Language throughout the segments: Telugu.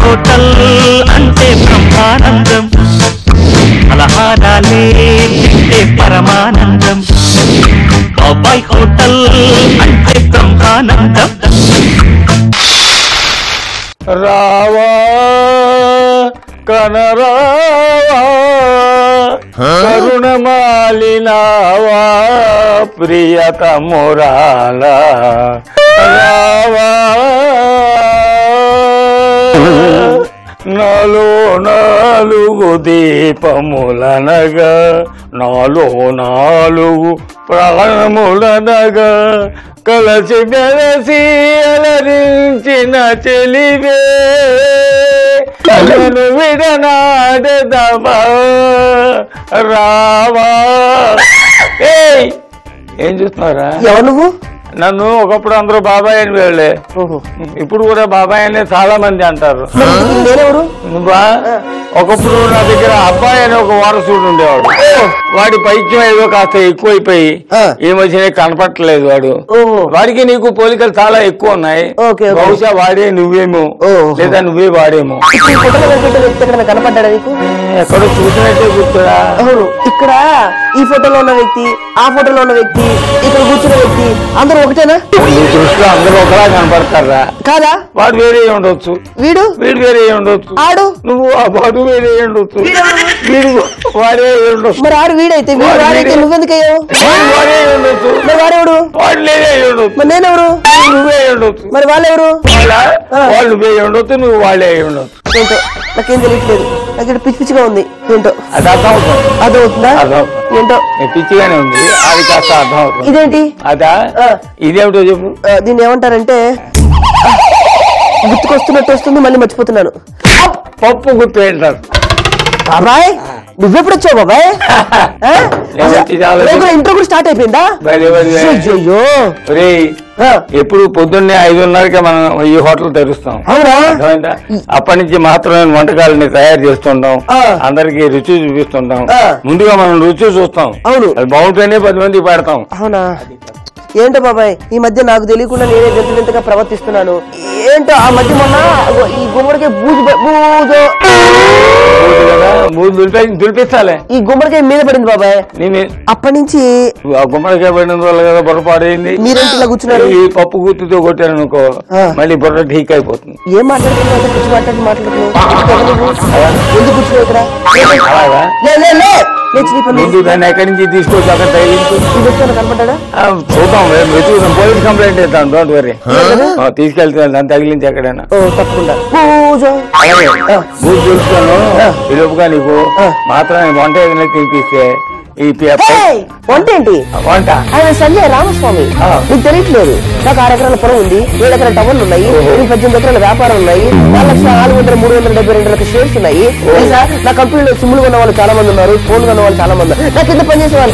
హోటల్ అంటే బ్రహ్మానందం పలహారాలే తింటే పరమానందం బాబాయ్ హోటల్ అంటే బ్రహ్మానందం రావా కనరావా కరుణమాలినావా ప్రియతమురాల రావా నాలో నాలుగు దీపములనగా నాలో నాలుగు ప్రాణములనగా కలసి మెలసి అలరించిన చెలివే నన్ను విడనాడదమా రావా ఏయ్ ఏం చూస్తున్నారా ఎవరు నువ్వు నన్ను ఒకప్పుడు అందరూ బాబాయ్ అని వెళ్ళే ఓహో ఇప్పుడు కూడా బాబాయ్ అని చాలా మంది అంటారు నేనెవరు నువ్వా ఒకప్పుడు నా దగ్గర అబ్బాయి అని ఒక వారసుడు ఉండేవాడు వాడి పైత్యం ఏదో కాస్త ఎక్కువైపోయి ఆ. ఈ మధ్యనే కనపట్టలేదు వాడు ఓహో వాడికి నీకు పోలికలు చాలా ఎక్కువ ఉన్నాయి ఓకే, ఓకే. బహుశా వాడే నువ్వేమో ఓహో. లేదా నువ్వే వాడేమో ఇప్పుడు ఈ ఫోటోలో కనిపెట్టే వ్యక్తి ఎక్కడ కనపడ్డాడా నీకు ఎక్కడో చూసినట్టే గుర్తురా అవును ఇక్కడ ఈ ఫోటోలో ఉన్న వ్యక్తి ఆ ఫోటోలో ఉన్న వ్యక్తి ఇక్కడ కూర్చున్న వ్యక్తి అందరూ ఒకటేనా నీ దృష్టిలో అందరూ ఒకలా కనపడతారా కాదా వాడు వేరే ఉండొచ్చు వీడు వీడు వేరే ఉండొచ్చు ఆడు నువ్వు ఆ వాడు వేరే ఉండొచ్చు వీడు వాడే ఉండొచ్చు మరి ఆడు వీడైతే వీడు వాడు వాడైతే వీడే. నువ్వెందుకు అయ్యావు వాడు వాడే ఉండొచ్చు మరి వాడెవడు వాడు లేదే ఉండొచ్చు మరి నేనెవరు నువ్వే ఉండొచ్చు మరి వాళ్ళెవరు వాళ్ళ వాళ్ళు నువ్వే ఉండొచ్చు నువ్వు వాళ్ళే ఉండొచ్చు ఏంటో నాకేం తెలియట్లేదు నాకు ఇక్కడ పిచ్చి పిచ్చిగా ఉంది ఏంటో అది అర్థం అవుతుంది అర్థమవుతుందా అర్థం ఏంటో నీ పిచ్చిగానే ఉంది అది కాస్త అర్థం అవుతుంది ఇదేంటి అదా ఆ. ఇదేమిటో చెప్పు ఆ, దీన్ని ఏమంటారంటే ఆ, గుర్తుకొస్తున్నట్టు వస్తుంది మళ్ళీ మర్చిపోతున్నాను పప్పు గుర్తు ఏంటారు బాబాయ్ నువ్వెప్పుడు వచ్చావు బాబాయ్ ఆ? నేను వచ్చి చాలా రేపు కూడా ఇంట్లో కూడా స్టార్ట్ అయిపోయిందా బయలు బయలు అయ్యో ఒరేయ్ ఎప్పుడు పొద్దున్నే ఐదున్నరకే మనం ఈ హోటల్ తెరుస్తాం అవునా అర్థమైందా అప్పటి నుంచి మాత్రమే వంటకాలని తయారు చేస్తుంటాం ఆ. అందరికి రుచి చూపిస్తుంటాం ఆ. ముందుగా మనం రుచి చూస్తాం అవును. అది బాగుంటేనే పది మందికి పెడతాం అవునా ఏంటో బాబాయ్ ఈ మధ్య నాకు తెలియకుండా నేనే వింత వింతగా ప్రవర్తిస్తున్నాను ఏంటో ఆ మధ్య మొన్న అగో ఈ గుమ్మడికాయ బూజు ప- బూజు బూజు కదా బూజు దులిపి దులిపిస్తాలే ఈ గుమ్మడికాయ మీద పడింది బాబాయ్ నీ మీ- అప్పటి నుంచి ఆ గుమ్మడికాయ పడిన వల్ల కదా బుర్ర పాడైంది మీరేంటి ఇలా కూర్చున్నారు ఈ పప్పు గుర్తుతో కొట్టాను అనుకో ఆ. మళ్ళీ బుర్ర ఠీక్ అయిపోతుంది ఏం మాట్లాడుతున్నావు అంత పిచ్చి మాట్లాడి మాట్లాడుతున్నావు ఎందుకు కూర్చున్నావు ఇక్కడ అలాగా లే లే లే లేచి నీ పని ముందు దాన్ని ఎక్కడి నుంచి తీసుకొచ్చి అక్కడ తగిలించు ఈ వ్యక్తి ఏమైనా కనపడ్డాడా ఆ, చూద్దాం రేపు వెతుకుదాం పోలీస్ కంప్లైంట్ ఇద్దాం డోంట్ వరీ తీసుకెళ్తాను దాన్ని తగిలించి ఎక్కడైనా ఓ తప్పకుండా పూజ అలాగే బూజు చూస్తాను ఈ లోపుగా నీకు ఆ. మాత్రం వంట ఏదైనా తినిపిస్తే ఈ పి- ఏయ్, వంట ఏంటి వంట ఆయన సంజయ్ రామస్వామి ఆ. నీకు తెలియట్లేదు నాకు ఆరు ఎకరాల పొలం ఉంది ఏడు ఎకరాల టవర్లు ఉన్నాయి ఎనిమిది పద్దెనిమిది ఎకరాల వ్యాపారం ఉన్నాయి నాలుగు లక్షల నాలుగు వందల మూడు వందల డెబ్బై రెండు లక్షల షేర్స్ ఉన్నాయి తెలుసా నా కంపెనీలో సిమ్లు కొన్న వాళ్ళు చాలా మంది ఉన్నారు ఫోన్ కొన్న వాళ్ళు చాలా మంది ఉన్నారు నా కింద పనిచేసే వాళ్ళు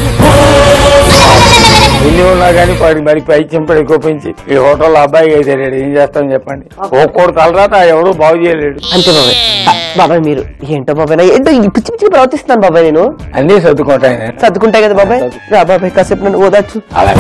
ఎన్ని ఉన్నా కానీ వాడి మరి పై చెంపడి కోపించి ఈ హోటల్ అబ్బాయి అయితే లేడు ఏం చేస్తాం చెప్పండి ఒక్కోడు తలరాత ఎవడు బాగు చేయలేడు అంతే బాబాయ్ ఆ, బాబాయ్ మీరు ఏంటో బాబాయ్ నా ఏంటో ఈ పిచ్చి పిచ్చిగా ప్రవర్తిస్తున్నాను బాబాయ్ నేను అన్ని సర్దుకుంటాయి నేను. సర్దుకుంటాయి కదా బాబాయ్ రా బాబాయ్ కాసేపు నన్ను ఓదార్చు అలాగే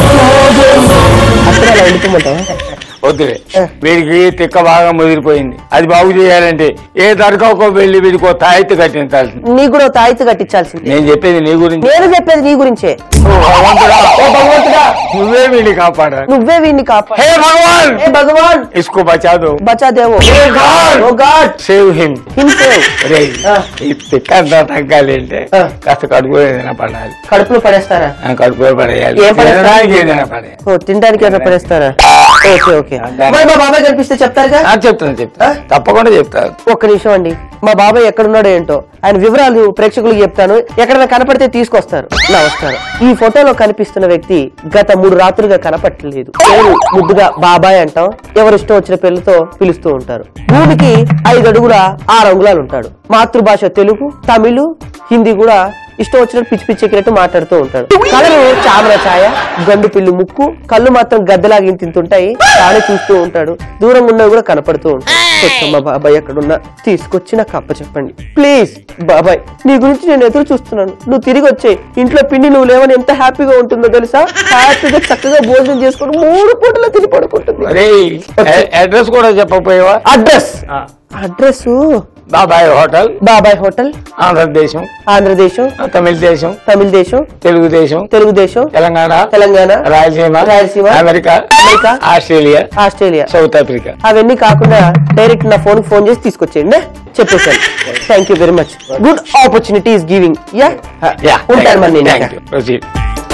అక్కడ అలా వెళ్ళిపోమంటావా వద్దులే ఆ. వీడికి తిక్క బాగా ముదిరిపోయింది అది బాగు చేయాలంటే ఏ దరకాకో వెళ్ళి వీడికి ఒక తాయిత్తు కట్టించాల్సింది నీకు కూడా ఓ తాయితు కట్టించాల్సింది నేను చెప్పేది నీ గురించి నేను చెప్పేది నీ గురించే ఓ భగవంతుడా ఓ భగవంతుడా నువ్వే వీడిని కాపాడా నువ్వే వీడిని కాపాడు హే భగవాన్ ఏ భగవాన్ ఇస్కో బచా దో బచా దేవో Hey God! Oh God save him హింసేవ్ రే ఆ. ఈ తిక్కంతా తగ్గాలి అంటే ఆ. కాస్త కడుపు ఏదైనా పడాలి కడుపులో పడేస్తారా ఆ, కడుపులో పడేయాలి ఏం పడేస్తారు? తినడానికి ఏదైనా పడేయాలి ఓ తినడానికి ఏమైనా పడేస్తారా ఓకే ఓకే మరి మా బాబాయ్ కనిపిస్తే చెప్తారుగా ఆ, చెప్తాను చెప్తాను తప్పకుండా చెప్తాను ఒక్క నిమిషం అండి మా బాబాయ్ ఎక్కడున్నాడో ఏంటో ఆయన వివరాలు ప్రేక్షకులకు చెప్తాను ఎక్కడైనా కనపడితే తీసుకొస్తారు నమస్కారం ఈ ఫోటోలో కనిపిస్తున్న వ్యక్తి గత మూడు రాత్రులుగా కనపట్టలేదు పేరు ముద్దుగా బాబాయ్ అంటాం ఎవరు ఇష్టం వచ్చిన పేర్లతో పిలుస్తూ ఉంటారు భూమికి ఐదు అడుగుల ఆరు అంగుళాలు ఉంటాడు మాతృభాష తెలుగు తమిళ హిందీ కూడా ఇష్టం వచ్చినట్టు పిచ్చి పిచ్చి ఎక్కినట్టు మాట్లాడుతూ ఉంటాడు కళలు చామర ఛాయ గండు పిల్లు ముక్కు కళ్ళు మాత్రం గద్దలాగి తింటుంటాయి తానే చూస్తూ ఉంటాడు దూరంగా ఉన్నవి కూడా కనపడుతూ ఉంటాయి కొంచెం మా బాబాయ్ ఎక్కడున్నా తీసుకొచ్చి నాకు అప్ప చెప్పండి ప్లీజ్ బాబాయ్ నీ గురించి నేను ఎదురు చూస్తున్నాను నువ్వు తిరిగి వచ్చాయి ఇంట్లో పిండి నువ్వు లేవని ఎంత హ్యాపీగా ఉంటుందో తెలుసా హ్యాపీగా చక్కగా భోజనం చేసుకుని మూడు పూటలు తిని పడుకుంటుంది అరే అడ్రస్ కూడా చెప్పకపోయావా అడ్రస్ ఆ. Address Babai hotel Babai hotel Andhradesam Andhradesam Tamil Desam Tamil Desam Telugudesam Telugudesam Telangana Telangana Rayalaseema Rayalaseema, America America, Australia Australia South Africa అవన్నీ కాకుండా డైరెక్ట్ నా ఫోన్ ఫోన్ చేసి తీసుకొచ్చేయండి చెప్పేసాను thank you very much good opportunity is giving ya ya ఉంటాను మరి నేను ఇంకా. ప్రొసీడ్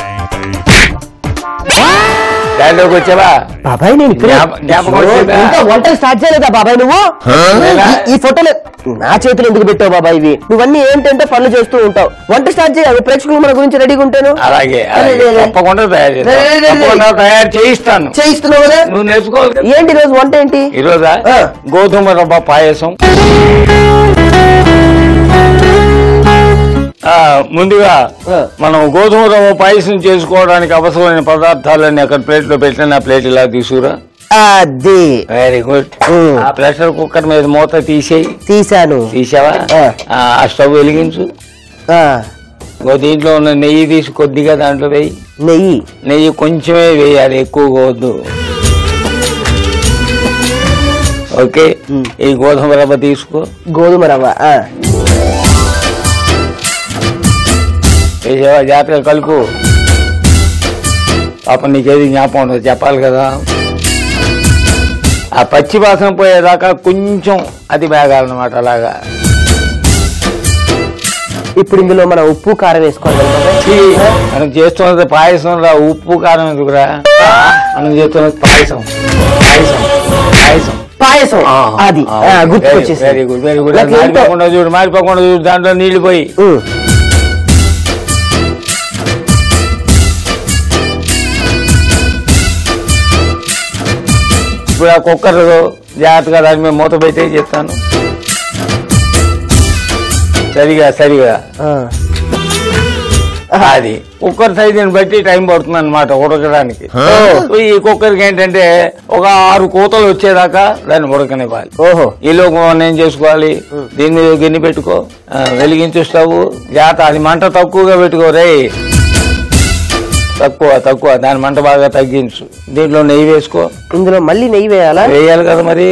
దాంట్లోకి వచ్చావా బాబాయ్ నేను ఇక్కడే జ్ఞాప- జ్ఞాపకం వచ్చిందా? ఇంకా వంటలు స్టార్ట్ చేయలేదా బాబాయ్ నువ్వు లేదా? ఈ- ఈ ఫోటోలు నా చేతులు ఎందుకు పెట్టావు బాబాయ్ ఇవి నువ్వన్నీ ఏంటంటే పనులు చేస్తూ ఉంటావు వంట స్టార్ట్ చేయాలి ప్రేక్షకులు మన గురించి రెడీగా ఉంటాను అలాగే లే, లే, లే. తప్పకుండా తయారు చేస్తాను. లే, లే, లే, లే. తప్పకుండా తయారు చేయిస్తాను చేయిస్తున్నావు కదా నువ్వు నేర్చుకోవాలి కదా. ఏంటి రోజు వంట ఏంటి ఈ రోజా ఆ. గోధుమ రవ్వ పాయసం ఆ, ముందుగా ఆ. మనం గోధుమ రవ్వ పాయసం చేసుకోవడానికి అవసరమైన పదార్థాలన్నీ అక్కడ ప్లేట్ లో పెట్టిన ఆ ప్లేట్ ఇలా తీసుకురా అది వెరీ గుడ్ ఉమ్. ఆ ప్రెషర్ కుక్కర్ మీద మూత తీసేయి తీసాను తీసావా ఆ. ఆ, ఆ స్టవ్ వెలిగించు ఆ, ఓ దీంట్లో ఉన్న నెయ్యి తీసి కొద్దిగా దాంట్లో వేయి నెయ్యి నెయ్యి కొంచెమే వేయాలి ఎక్కువగా వద్దు ఓకే ఉమ్. ఈ గోధుమ రవ్వ తీసుకో గోధుమ రవ్వ ఆ. వేసావా జాగ్రత్తగా కలుపు పాప నీకేది జ్ఞాపకం ఉండదు చెప్పాలి కదా ఆ పచ్చి వాసన పోయేదాకా కొంచెం అది వేగాలన్నమాట అలాగా ఇప్పుడు ఇందులో మనం ఉప్పు కారం వేసుకోవాలి కదా బాబాయ్? ఛీ, మనం చేస్తున్నది పాయసం రా ఉప్పు కారం ఎందుకురా మనం చేస్తున్నది పాయసం పాయసం పాయసం పాయసం అది ఆ, గుర్తుకొచ్చేసి వెరీ గుడ్ వెరీ గుడ్ నాకు ఎంతో- మారిపోకుండా చూడు మారిపోకుండా చూడు దాంట్లో నీళ్లు పోయి ఉమ్. ఇప్పుడు ఆ కుక్కర్ జాగ్రత్తగా దాని మీద మూత పెట్టే చెప్తాను సరిగా సరిగా ఆ. అది కుక్కర్ సైజుని బట్టి టైం పడుతుంది అనమాట ఉడకడానికి సో ఈ కుక్కర్కి ఏంటంటే ఒక ఆరు కూతలు వచ్చేదాకా దాన్ని ఉడకనివ్వాలి ఓహో ఈలోపు మనం ఏం చేసుకోవాలి దీని మీద గిన్నె పెట్టుకో ఆ, వెలిగించు స్టవ్ జాత అది మంట తక్కువగా పెట్టుకో రే తక్కువ తక్కువ దాని మంట బాగా తగ్గించు దీంట్లో నెయ్యి వేసుకో ఇందులో మళ్ళీ నెయ్యి వేయాలా వేయాలి కదా మరి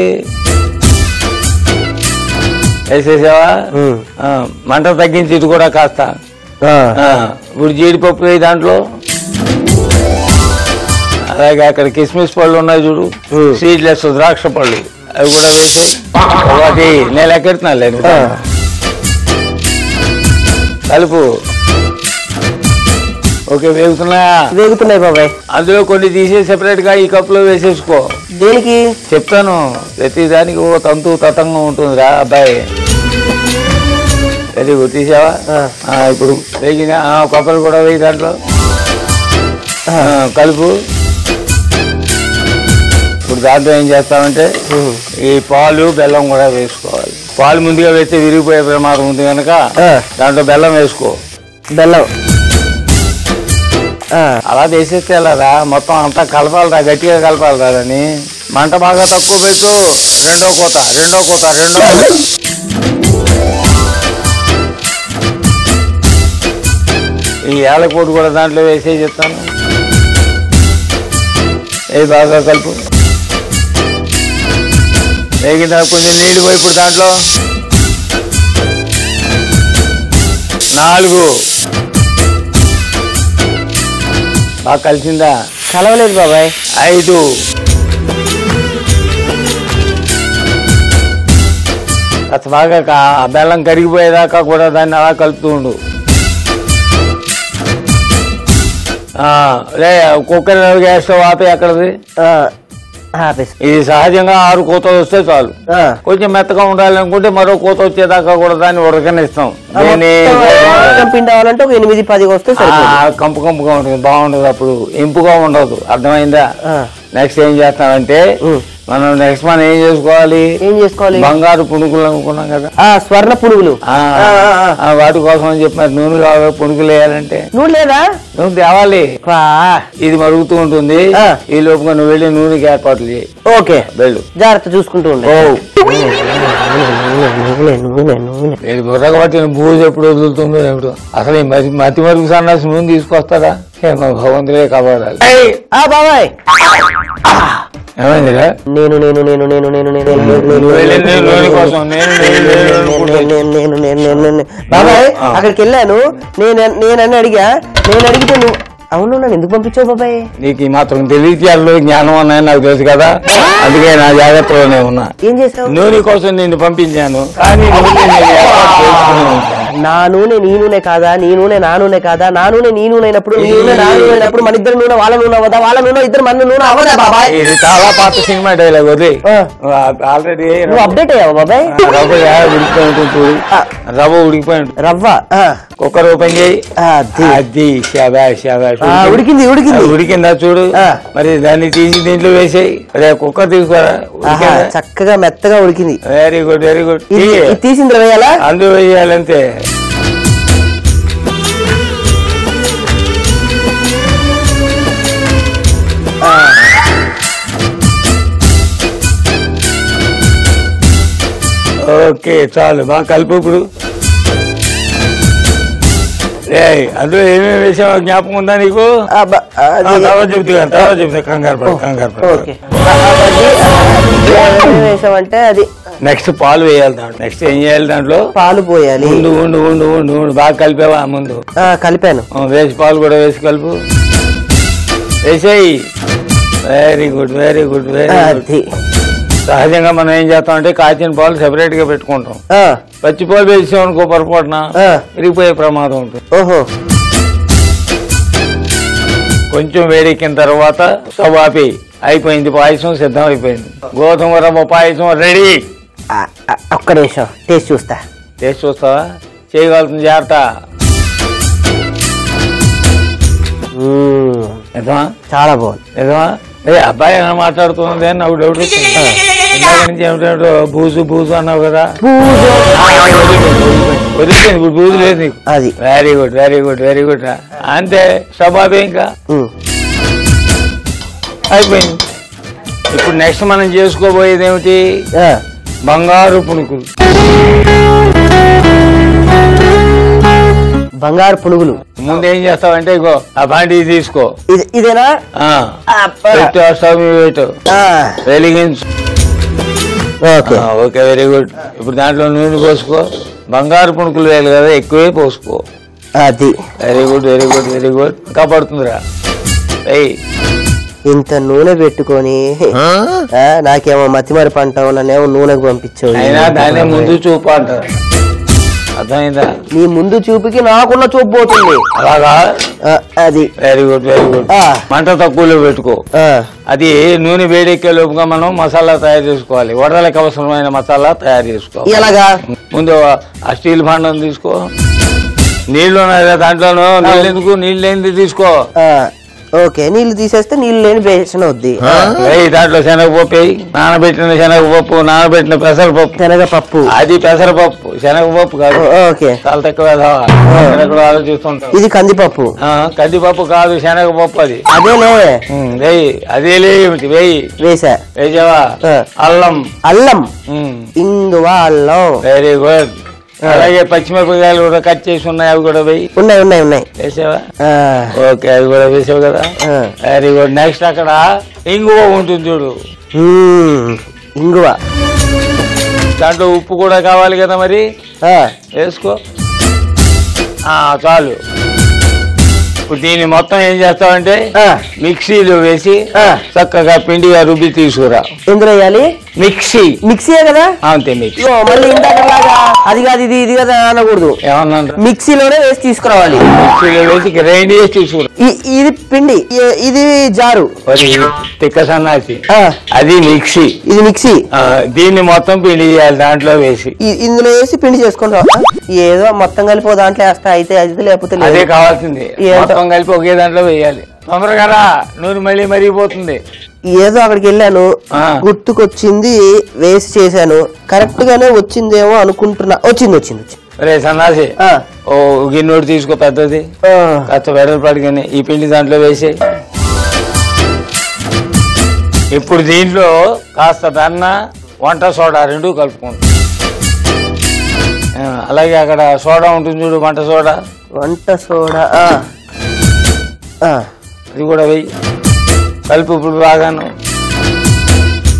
వేసేసావా ఉమ్. ఆ, మంట తగ్గించి ఇది కూడా కాస్త ఆ. ఆ, ఇప్పుడు జీడిపప్పు వేయి దాంట్లో అలాగే అక్కడ కిస్మిస్ పళ్ళు ఉన్నాయి చూడు ఉమ్. సీడ్లెస్ ద్రాక్ష పళ్ళు అవి కూడా వేసాయి ఒకటి నేను ఎక్కెడుతున్నా లేదు ఆ. కలుపు ఓకే వేగుతున్నాయా వేగుతున్నాయి బాబాయ్ అందులో కొన్ని తీసి సెపరేట్ గా ఈ కప్పులో వేసేసుకో దేనికి చెప్తాను ప్రతి దానికి ఓ తంతు తతంగం ఉంటుందిరా అబ్బాయి వెరీ గుడ్ తీసావా ఆ. ఆ, ఇప్పుడు వేగిన ఆ, కొబ్బరి కూడా వేయి దాంట్లో ఆ, కలుపు ఇప్పుడు దాంట్లో ఏం చేస్తామంటే ఉమ్. ఈ పాలు బెల్లం కూడా వేసుకోవాలి పాలు ముందుగా వేస్తే విరిగిపోయే ప్రమాదం ఉంది కనుక ఆ. దాంట్లో బెల్లం వేసుకో బెల్లం ఆ. అలా వేసేస్తే ఎలారా మొత్తం అంతా కలపాలిరా గట్టిగా కలపాలిరా అని మంట బాగా తక్కువ పెట్టు రెండో కోత రెండో కోత రెండో కోత ఈ ఏలకోటి కూడా దాంట్లో వేసే చెప్తాను ఏ బాగా కలుపు వేగిన తర్వాత కొంచెం నీళ్ళు పోయి ఇప్పుడు దాంట్లో నాలుగు బాగా కలిసిందా కలవలేదు బాబాయ్ ఐదు కాస్త బాగా కా- ఆ బెల్లం కరిగిపోయేదాకా కూడా దాన్ని అలా కలుపుతూ ఉండు ఆ, రే కుక్కర్ గ్యాస్ స్టవ్ ఆపి ఎక్కడది ఆ. ఆపేసి ఇది సహజంగా ఆరు కోతలు వస్తే చాలు ఆ. కొంచెం మెత్తగా ఉండాలనుకుంటే మరో కోత వచ్చేదాకా కూడా దాన్ని ఉడకనిస్తాం ఆ దీన్ని మొత్తం మొత్తం పిండి అవ్వాలంటే ఒక ఎనిమిది పది వస్తే సరిపోతుంది ఆ, కంపు కంపుగా ఉంటుంది బాగుండదు అప్పుడు ఇంపుగా ఉండదు అర్థమైందా ఆ. నెక్స్ట్ ఏం చేస్తామంటే ఉం. మనం నెక్స్ట్ మనం ఏం చేసుకోవాలి ఏం చేసుకోవాలి బంగారు పునుగులు అనుకున్నాం కదా ఆ స్వర్ణ పునుగులు ఆ, ఆ, ఆ, ఆ. ఆ, వాటి కోసం అని చెప్పి మరి నూనె కావాలి పునుగులు వేయాలంటే నూనె లేదా నూనె తేవాలి పా. ఇది మరుగుతూ ఉంటుంది ఆ. ఈ లోపుగా నువ్వు వెళ్ళి నూనెకి ఏర్పాట్లు చేయి ఓకే వెళ్ళు జాగ్రత్త చూసుకుంటూ ఉండే ఓ నూనె నూనె నూనె ఇది బుర్రగా పట్టిన బూజు ఎప్పుడు వదులుతుందో ఏమిటో అసలు ఈ మతి మతి మరుగు సన్నాసి నూనె తీసుకొస్తారా ఏమో భగవంతుడే కాపాడాలి ఆ బాబాయ్ ఏమైందిరా నేను నేను నేను నేను నేను నేను నేను నేను నువ్వు వెళ్ళింది నేను లోని కోసం, నేను, నేను, నేను, నేను అనుకుంటా. నేను నేను నేను నేను నేను బాబాయ్ ఆ. అక్కడికి వెళ్ళాను నేను నేనని అడిగా నేను అడిగితే నువ్వు అవును నన్ను ఎందుకు పంపించావు బాబాయ్ నీకు ఈ మాత్రం తెలివితేటలు జ్ఞానం ఉన్నాయని నాకు తెలుసు కదా అందుకే నా జాగ్రత్తలోనే ఉన్నా ఏం చేసావు నూనె కోసం నిన్ను పంపించాను కానీ నూనె నేను ఏర్పాటు చేసుకుని ఉంటాను. నా నూనె నీ నూనె కాదా నీ నూనె నా నూనె కాదా నా నూనె నీ నూనె అయినప్పుడు నీ నూనె నా నూనె అయినప్పుడు మన ఇద్దరు నూనె వాళ్ళ నూనె అవదా వాళ్ళ నూనె ఇద్దరు మన నూనె అవదా బాబాయ్ ఇది చాలా పాత సినిమా డైలాగ్ వదిలే ఆ. ఆల్రెడీ నువ్వు అప్డేట్ అయ్యావా బాబాయ్ రవ్వ ఉడికిపోయి ఉంటుంది చూడు ఆ. రవ్వ ఉడికిపోయి ఉంటుంది రవ్వ ఆ, కుక్కర్ ఓపెన్ చేయి అది. అది శాబాష్ శాబాష్ ఆ, ఉడికింది ఉడికింది ఉడికిందా చూడు ఆ. మరి దాన్ని తీసి దీంట్లో వేసేయి అదే కుక్కర్ తీసుకోరా ఆహా, చక్కగా మెత్తగా ఉడికింది వెరీ గుడ్ వెరీ గుడ్ ఇది ఇది తీసింది వేయాలా అందులో వేయాలంతే ఓకే చాలు బాగా కలుపు ఇప్పుడు ఏయ్, అందులో ఏమేమి వేసావో జ్ఞాపకం ఉందా నీకు అబ్బ, ఆ, అది- తర్వాత చెప్తాను తర్వాత చెప్తా కంగారు పడు కంగారు పడు ఓకే ఏమేమి వేసామంటే అది నెక్స్ట్ పాలు వేయాలి దాంట్లో నెక్స్ట్ ఏం చేయాలి దాంట్లో పాలు పోయాలి ఉండు ఉండు ఉండు ఉండు ఉండు బాగా కలిపావా ముందు ఆ, కలిపాను ఆ, వేసి పాలు కూడా వేసి కలుపు వేసేయి very good very good very good అది సహజంగా మనం ఏం చేస్తామంటే కాచిన పాలు సెపరేట్ గా పెట్టుకుంటాం ఆ, పచ్చి పాలు వేసాం అనుకో పొరపాటున ఆ. విరిగిపోయే ప్రమాదం ఉంటుంది ఓహో కొంచెం వేడెక్కిన తర్వాత స్టవ్ ఆపి అయిపోయింది పాయసం సిద్ధం అయిపోయింది గోధుమ రవ్వ పాయసం రెడీ ఆ, ఆ, ఒక్క నిమిషం టేస్ట్ చూస్తా టేస్ట్ చూస్తావా చేయగలుగుతుంది జాగ్రత్త మ్మ్. నిజమా చాలా బాగుంది నిజమా ఏ అబ్బాయి ఏమైనా మాట్లాడుతుంది అని నాకు డౌట్ వచ్చింది ఇందాక నుంచి ఏమిటో బూజు బూజు అన్నావు కదా వదిలిపోయింది ఇప్పుడు బూజు లేదు నీకు అది very good very good very good అంతే స్వభావం ఇంకా మ్మ్. అయిపోయింది ఇప్పుడు నెక్స్ట్ మనం చేసుకోబోయేది ఏమిటి ఆ, బంగారు పుణుకులు బంగారు పునుగులు ముందు ఏం చేస్తావంటే ఇగో ఆ బాండీ తీసుకో ఇది ఇదేనా ఆ, అబ్బా. పెట్టు ఆ స్టవ్ మీద పెట్టు ఆ, వెలిగించు ఓకే ఆ, ఓకే వెరీ గుడ్ ఇప్పుడు దాంట్లో నూనె పోసుకో బంగారు పుణుకులు వేయాలి కదా ఎక్కువే పోసుకో అది very good very good very good ఇంకా పడుతుందిరా ఏయ్ ఇంత నూనె పెట్టుకొని ఆ, నాకేమో మతిమరి పంట నన్నేమో నూనెకు పంపించావు అయినా దాన్ని ముందు చూపు అంటారు అర్థమైందా నీ ముందు చూపుకి నాకున్న చూపు పోతుంది అలాగా ఆ, అది వెరీ గుడ్ వెరీ గుడ్ ఆ. మంట తక్కువలో పెట్టుకో ఆ, అది నూనె వేడెక్కే లోపుగా మనం మసాలా తయారు చేసుకోవాలి వడలకు అవసరమైన మసాలా తయారు చేసుకోవాలి ఎలాగా ముందు ఆ స్టీల్ భాండం తీసుకో నీళ్లు ఉన్నాయి కదా దాంట్లోనూ నీళ్ళు ఎందుకు నీళ్ళు లేనిది తీసుకో ఆ, ఓకే నీళ్లు తీసేస్తే నీళ్లు లేని బేసన్ వద్ది వేయి దాంట్లో శనగపప్పు వేయి నానబెట్టిన శనగపప్పు నానబెట్టిన పెసరపప్పు శనగపప్పు అది పెసరపప్పు శనగపప్పు కాదు ఓ- ఓకే చాలా తక్కువ వేదావా ఎక్కడెక్కడో ఆలోచిస్తుంటాం ఇది కందిపప్పు ఆ, కందిపప్పు కాదు శనగపప్పు అది అదేలే ఉమ్, వేయి అదే ఏమిటి వేయి వేసా వేసావా ఆ. అల్లం అల్లం ఇంగువ అల్లం వెరీ గుడ్ అలాగే పచ్చిమిరపకాయలు కూడా కట్ చేసి ఉన్నాయి అవి కూడా వేయి ఉన్నాయి ఉన్నాయి ఉన్నాయి వేసావా ఆ, ఓకే అవి కూడా వేసావు కదా ఆ. వెరీ గుడ్ నెక్స్ట్ అక్కడ ఇంగువ ఉంటుంది చూడు మ్మ్. ఇంగువ దాంట్లో ఉప్పు కూడా కావాలి కదా మరి ఆ, వేసుకో ఆ, చాలు ఇప్పుడు దీన్ని మొత్తం ఏం చేస్తావంటే ఆ. మిక్సీలో వేసి ఆ. చక్కగా పిండిగా రుబ్బి తీసుకురా ఎందులో వేయాలి మిక్సీ మిక్సీయే కదా అంతే మిక్సీ ఇగో మళ్ళీ ఇందాకలాగా అది కాదు ఇది ఇది కదా అనకూడదు ఏమన్నా మిక్సీలోనే వేసి తీసుకురావాలి మిక్సీలో వేసి గ్రైండ్ చేసి తీసుకురా ఇ- ఇది పిండి ఇ- ఇది జారు మరి తిక్క సన్నాసి ఆ, అది మిక్సీ ఇది మిక్సీ ఆ, దీన్ని మొత్తం పిండి చేయాలి దాంట్లో వేసి ఇ- ఇందులో వేసి పిండి చేసుకుని రా ఏదో మొత్తం కలిపి ఓ దాంట్లో వేస్తా అయితే అది లేకపోతే లేదు. అదే కావాల్సింది ఏంటో. మొత్తం కలిపి ఒకే దాంట్లో వేయాలి తొందరగా రా నూనె మళ్ళీ మరిగిపోతుంది ఏదో అక్కడికి వెళ్ళాను ఆ. గుర్తుకొచ్చింది వేసి చేశాను కరెక్ట్ గానే వచ్చిందేమో అనుకుంటున్నా వచ్చింది వచ్చింది వచ్చింది రే సన్నాసి ఆ, ఓ గిన్నోటి తీసుకో పెద్దది ఆ, కాస్త వెడల్పాటి గిన్నె ఈ పిండి దాంట్లో వేసి ఇప్పుడు దీంట్లో కాస్త వెన్న వంట సోడా రెండు కలుపుకుంటాం ఆ, అలాగే అక్కడ సోడా ఉంటుంది చూడు వంట సోడా వంట సోడా ఆ. ఆ, అది కూడా వెయ్యి కలుపు ఇప్పుడు బాగాను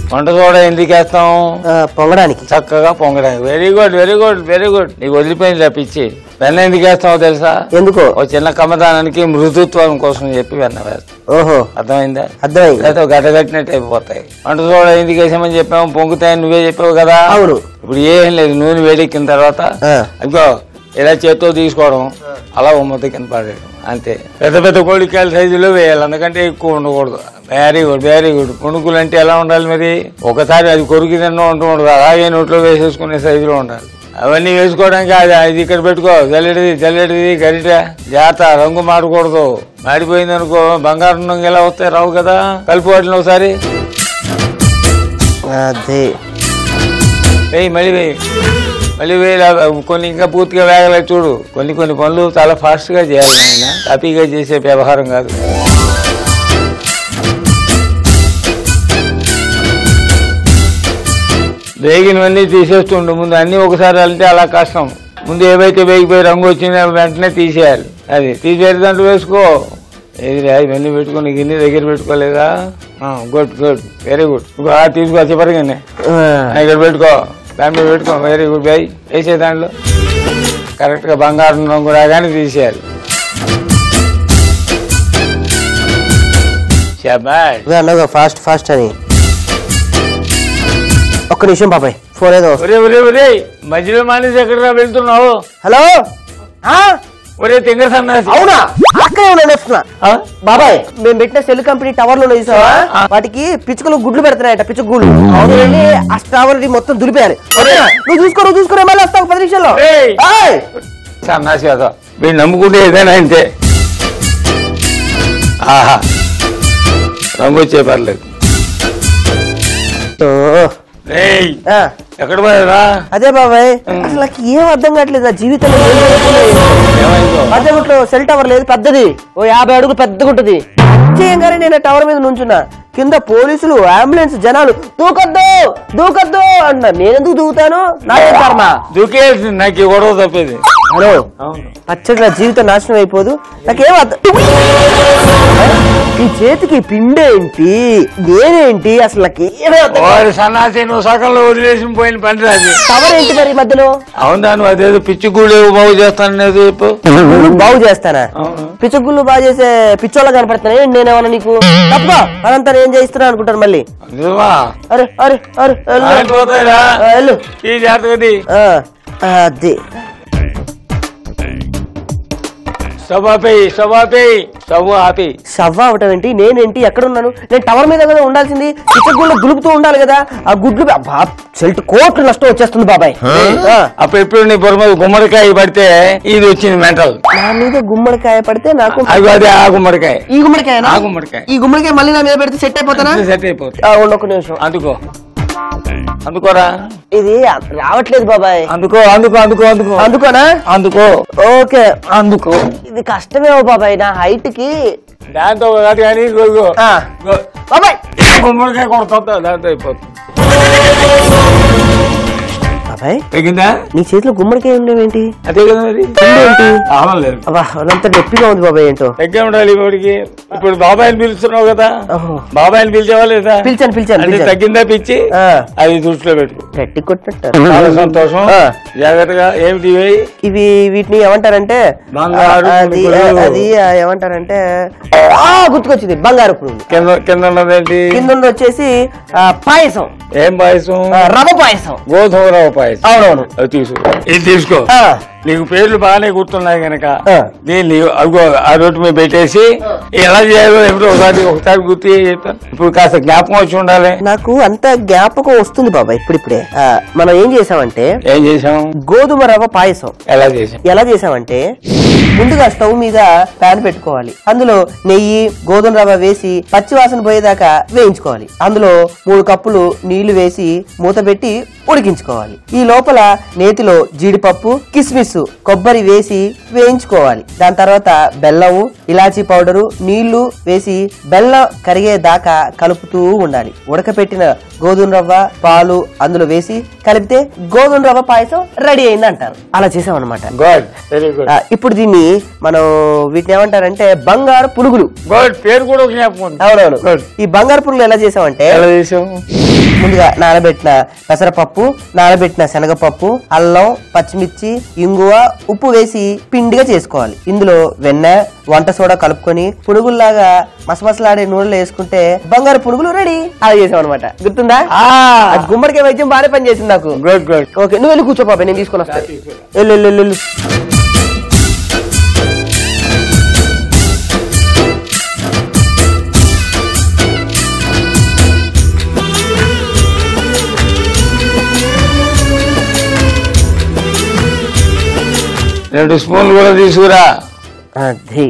వంట సోడా ఎందుకు వేస్తాం ఆ, పొంగడానికి చక్కగా పొంగడానికి very good very good very good నీకు వదిలిపోయింది పిచ్చి వెన్న ఎందుకు వేస్తావో తెలుసా ఎందుకో ఓ చిన్న కమ్మదానానికి మృదుత్వం కోసం చెప్పి వెన్న వేస్తాం ఓహో అర్థమైందా అర్థమైంది లేకపోతే గడ్డగట్టినట్టు అయిపోతాయి వంట సోడా ఎందుకు వేసామని చెప్పాము పొంగుతాయని నువ్వే చెప్పావు కదా అవును ఇప్పుడు ఏం లేదు నూనె వేడెక్కిన తర్వాత ఆ. అదిగో ఇలా చేత్తో తీసుకోవడం అలా ఉమ్మత కింద పడేయడం అంతే పెద్ద పెద్ద కోడికాయల సైజులో వేయాలి అందుకంటే ఎక్కువ ఉండకూడదు వెరీ గుడ్ వెరీ గుడ్ పుణుకులు అంటే ఎలా ఉండాలి మరి ఒకసారి అది కొరికి తిన్న ఉంటూ ఉండదు అలాగే నోట్లో వేసేసుకునే సైజులో ఉండాలి అవన్నీ వేసుకోవడానికి అది అది ఇక్కడ పెట్టుకో జల్లెడిది జల్లెడిది గరిట జాత రంగు మాడకూడదు మాడిపోయింది అనుకో బంగారం రంగు ఎలా వస్తాయి రావు కదా కలిపి వాటిని ఒకసారి అదే వేయి మళ్ళీ వేయి మళ్ళీ వేయి లా- కొన్ని ఇంకా పూర్తిగా వేగలేదు చూడు కొన్ని కొన్ని పనులు చాలా ఫాస్ట్ గా చేయాలి ఆయన హ్యాపీగా చేసే వ్యవహారం కాదు వేగినవన్నీ తీసేస్తుండు ముందు అన్ని ఒకసారి వెళ్తే అలా కష్టం ముందు ఏవైతే వేగిపోయి రంగు వచ్చిందో వెంటనే తీసేయాలి అది తీసేది దాంట్లో వేసుకో ఏది రా, ఇవన్నీ పెట్టుకుని గిన్నె దగ్గర పెట్టుకోలేదా గుడ్ గుడ్ వెరీ గుడ్ తీసుకో చివరిగానే ఆ, ఆ, ఇక్కడ పెట్టుకో దాంట్లో పెట్టుకో వెరీ గుడ్ బై వేసే దాంట్లో కరెక్ట్ గా బంగారం రంగు రాగానే తీసేయాలి శబాష్ నువ్వే అన్నావుగా ఫాస్ట్ ఫాస్ట్ అని ఒక్క నిమిషం బాబాయ్ ఫోన్ ఏదో వస్తుంది. ఒరే ఒరే ఒరే మధ్యలో మానేసి ఎక్కడికి వెళ్తున్నావు హలో ఆ? ఒరే తింగ సన్నాసి అవునా అక్కడే ఉన్నాను వస్తున్నా ఆ? బాబాయ్ మేము పెట్టిన సెల్ కంపెనీ టవర్ లో చూసావా వాటికి పిచ్చుకలు గుడ్లు పెడుతున్నాయట పిచ్చుక గుడ్లు అవును వెళ్ళి ఆ టవర్ మొత్తం దులిపేయాలి ఓకేనా? నువ్వు చూసుకో నువ్వు చూసుకో మళ్ళీ వస్తావు పది నిమిషాల్లో ఏయ్! ఏయ్! సన్నాసి కదా వీడు నమ్ముకుంటే ఏదైనా అంతే ఆహా రంగు వచ్చే పర్లేదు ఓ, ఏయ్ ఆ, ఎక్కడ పోయారా అదే బాబాయ్ అసలు నాకు ఏం అర్థం కావట్లేదు నా జీవితంలో ఏం జరుగుతుందో ఏంటో. ఏమైందో మధ్యగుట్లో సెల్ టవర్ లేదు పెద్దది ఓ యాభై అడుగులు పెద్దగా ఉంటది చేయంగానే నేను ఆ టవర్ మీద నుంచున్నా కింద పోలీసులు అంబులెన్స్ జనాలు దూకొద్దు దూకొద్దు అన్నారు నేనెందుకు దూకుతాను నాకేం కర్మ దూకేసి నాకు ఈ గొడవ తప్పేది హలో అవును పచ్చడి నా జీవితం నాశనం అయిపోదు నాకేం అర్థం ఈ చేతికి పిండేంటి నేనేంటి అసలు నాకు ఏమీ అర్థం వారి సన్నాసి నువ్వు సగంలో వదిలేసి పోయిన పని రాదు టవర్ ఏంటి మరి మధ్యలో అవునా నువ్వు అదేదో పిచ్చి గూడు బాగు చేస్తాననేది చెప్పు గుళ్ళు బాగు చేస్తానా అవును. పిచ్చగుళ్ళు బాగు చేసే పిచ్చోళ్ళ కనపడుతున్నాయి నేనేమన్నా నీకు తప్ప అనంతా ఏం చేయిస్తున్నా అనుకుంటాను మళ్ళీ నిజమా అరే అరే అరే వెళ్ళు. ఆగిపోతాయిరా ఆ, వెళ్ళు ఈ జాతకది ఆ, అది స్టవ్ ఆపి స్టవ్ ఆపి స్టవ్ ఆపి షవ్వ అవటం ఏంటి నేనేంటి ఎక్కడున్నాను నేను టవర్ మీద కదా ఉండాల్సింది పిచ్చగుళ్ళు దులుపుతూ ఉండాలి కదా ఆ గుడ్లు బా సెల్ట్ కోట్లు నష్టం వచ్చేస్తుంది బాబాయ్ ఆ, అప్పుడు ఎప్పుడు నీ పొర మీద గుమ్మడికాయ పడితే ఇది వచ్చింది మెంటల్ నా మీద గుమ్మడికాయ పడితే నాకు అది అది ఆ గుమ్మడికాయ ఈ గుమ్మడికాయ ఆ గుమ్మడికాయ ఈ గుమ్మడికాయ మళ్ళీ నా మీద పెడితే సెట్ అయిపోతానా సెట్ అయిపోతుంది ఆ, ఉండు ఒక నిమిషం అందుకో అందుకోరా ఇది రావట్లేదు బాబాయ్ అందుకో అందుకో అందుకో అందుకో అందుకోనా అందుకో ఓకే అందుకో ఇది కష్టమేమో బాబాయ్ నా హైట్ కి దాంతో ఒకటి కానీ ఇగో, ఇగో. ఆ. ఇగో. బాబాయ్ గుమ్మడికాయ కొడుతుందా దాంతో అయిపోతుంది బాబాయ్ తగ్గిందా నీ చేతిలో గుమ్మడికాయ ఉండేవేంటి అదే కదా మరి ఏంటి ఆహం లేదు అబ్బా అంత నొప్పిగా ఉంది బాబాయ్ ఏంటో తగ్గే ఉండాలి ఇప్పటికి ఇప్పుడు బాబాయ్ని పిలుస్తున్నావు కదా ఓహో. బాబాయ్ని పిలిచేవా లేదా పిలిచాను పిలిచాను అంటే పిలిచాను తగ్గిందా పిచ్చి ఆ. అది దృష్టిలో పెట్టుకో గట్టి కొట్టినట్టు చాలా సంతోషం ఆ. జాగ్రత్తగా ఏమిటి ఇవి? ఇవి వీటిని ఏమంటారంటే బంగారు ఆ, అది పునుగులు. అది ఆ, ఏమంటారంటే ఆ గుర్తుకొచ్చింది బంగారు పురుగు కింద కింద ఉన్నదేంటి కింద ఉన్నది వచ్చేసి ఆ, పాయసం ఏం పాయసం ఆ, రవ్వ పాయసం గోధుమ రవ్వ పాయసం అవునవును అది తీసుకో ఇది తీసుకో ఆ, నీకు పేర్లు బాగానే గుర్తున్నాయి గనక ఆ. దీన్ని అదిగో ఆ రొట్టె మీద పెట్టేసి ఎలా చేయాలో ఎప్పుడో ఒకసారి ఒకసారి గుర్తు చేసి చెప్తాను ఇప్పుడు కాస్త జ్ఞాపకం వచ్చి ఉండాలి నాకు అంత జ్ఞాపకం వస్తుంది బాబా ఇప్పుడిప్పుడే ఆ, మనం ఏం చేసామంటే ఏం చేసాం గోధుమ రవ్వ పాయసం ఎలా చేసాం ఎలా చేసామంటే ముందుగా స్టవ్ మీద ప్యాన్ పెట్టుకోవాలి అందులో నెయ్యి గోధుమ రవ్వ వేసి పచ్చి వాసన పోయేదాకా వేయించుకోవాలి అందులో మూడు కప్పులు నీళ్లు వేసి మూత పెట్టి ఉడికించుకోవాలి ఈ లోపల నేతిలో జీడిపప్పు కిస్మిస్ కొబ్బరి వేసి వేయించుకోవాలి దాని తర్వాత బెల్లము ఇలాచీ పౌడరు నీళ్లు వేసి బెల్లం కరిగేదాకా కలుపుతూ ఉండాలి ఉడకపెట్టిన గోధుమ రవ్వ పాలు అందులో వేసి కలిపితే గోధుమ రవ్వ పాయసం రెడీ అయింది అంటారు అలా చేసామన్నమాట గుడ్ వెరీ గుడ్ ఆ, ఇప్పుడు దీన్ని మనం వీటిని ఏమంటారంటే బంగారు పునుగులు గుడ్ పేరు కూడా ఒక జ్ఞాపకం ఉంది అవునవును Good. ఈ బంగారు పునుగులు ఎలా చేసామంటే ఎలా చేసాము ముందుగా నానబెట్టిన పెసరపప్పు నానబెట్టిన శనగపప్పు అల్లం పచ్చిమిర్చి ఇంగువ ఉప్పు వేసి పిండిగా చేసుకోవాలి ఇందులో వెన్న వంట సోడా కలుపుకొని పునుగుల్లాగా మసమసలాడే నూనెలో వేసుకుంటే బంగారు పునుగులు రెడీ అలా చేసాం అనమాట గుర్తుందా అది గుమ్మడికాయ వైద్యం బాగానే పని చేసింది నాకు గుడ్ గుడ్ ఓకే నువ్వు వెళ్ళి కూర్చో బాబాయ్ నేను తీసుకొని వస్తాను వెళ్ళు వెళ్ళు వెళ్ళు, వెళ్ళు రెండు స్పూన్లు కూడా తీసుకురా అది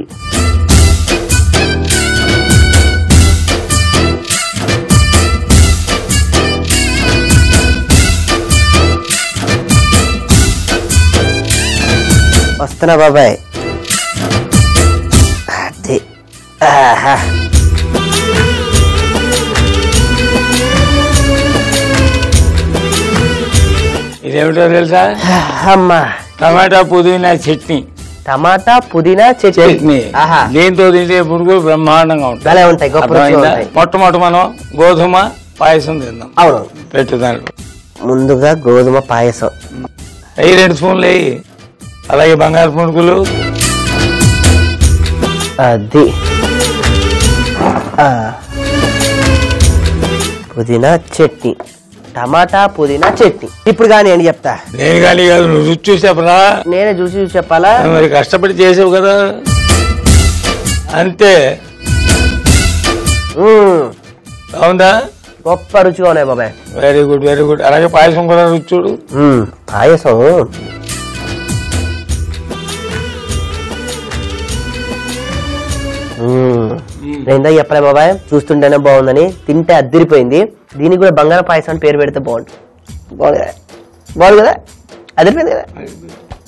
వస్తున్నా బాబాయ్ అది ఆహా. ఇదేమిటో తెలుసా అమ్మా టమాటా పుదీనా చట్నీ టమాటా పుదీనా చట్నీ చట్నీ ఆహా దీంతో తింటే పురుగులు బ్రహ్మాండంగా ఉంటాయి భలే ఉంటాయి గొప్ప రుచిగా అర్థమైందా? ఉంటాయి మొట్టమొదటి మనం గోధుమ పాయసం తిందాం అవును పెట్టు దాంట్లో ముందుగా గోధుమ పాయసం అవి రెండు స్పూన్లు వేయి అలాగే బంగారు పుణుకులు అది ఆ. పుదీనా చట్నీ టమాటా పుదీనా చట్నీ ఇప్పుడు కానీ ఏంటి చెప్తా నేను కానీ కాదు నువ్వు రుచి చూసి చెప్పరా నేనే చూసి చూసి చెప్పాలా మరి కష్టపడి చేసావు కదా అంతే మ్మ్. అవుందా గొప్ప రుచిగా ఉన్నాయి బాబాయ్ వెరీ గుడ్ వెరీ గుడ్ అలాగే పాయసం కూడా రుచి చూడు మ్మ్. పాయసం మ్మ్. నేను ఇందాక చెప్పలే బాబాయ్ చూస్తుంటేనే బాగుందని తింటే అద్దరిపోయింది దీనికి కూడా బంగారం పాయసం అని పేరు పెడితే బాగుంటుంది బాగుంది కదా బాగుంది కదా అదిరిపోయింది కదా